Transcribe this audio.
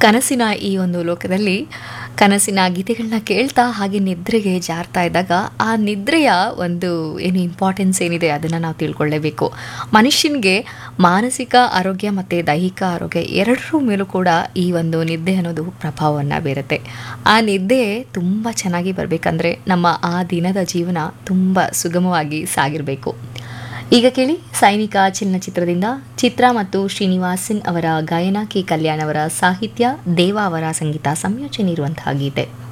ಕನಸಿನ ಈ ಒಂದು ಲೋಕದಲ್ಲಿ ಕನಸಿನ ಗೀತೆಗಳನ್ನ ಕೇಳ್ತಾ ಹಾಗೆ ನಿದ್ರೆಗೆ ಜಾರ್ತಾ ಇದ್ದಾಗ ಆ ನಿದ್ರೆಯ ಒಂದು ಏನು ಇಂಪಾರ್ಟೆನ್ಸ್ ಏನಿದೆ ಅದನ್ನು ನಾವು ತಿಳ್ಕೊಳ್ಳೇಬೇಕು ಮನುಷ್ಯನಿಗೆ ಮಾನಸಿಕ ಆರೋಗ್ಯ ಮತ್ತು ದೈಹಿಕ ಆರೋಗ್ಯ ಎರಡರ ಮೇಲೂ ಕೂಡ ಈ ಒಂದು ನಿದ್ದೆ ಅನ್ನೋದು ಪ್ರಭಾವವನ್ನು ಬೀರುತ್ತೆ ಆ ನಿದ್ದೆ ತುಂಬ ಚೆನ್ನಾಗಿ ಬರಬೇಕಂದ್ರೆ ನಮ್ಮ ಆ ದಿನದ ಜೀವನ ತುಂಬ ಸುಗಮವಾಗಿ ಸಾಗಿರಬೇಕು ಈಗ ಕೇಳಿ ಸೈನಿಕ ಚಲನಚಿತ್ರದಿಂದ ಚಿತ್ರ ಮತ್ತು ಶ್ರೀನಿವಾಸನ್ ಅವರ ಗಾಯನ ಕೆ ಕಲ್ಯಾಣ್ ಅವರ ಸಾಹಿತ್ಯ ದೇವ ಅವರ ಸಂಗೀತ ಸಂಯೋಜನೆ ಇರುವಂತಹ ಗೀತೆ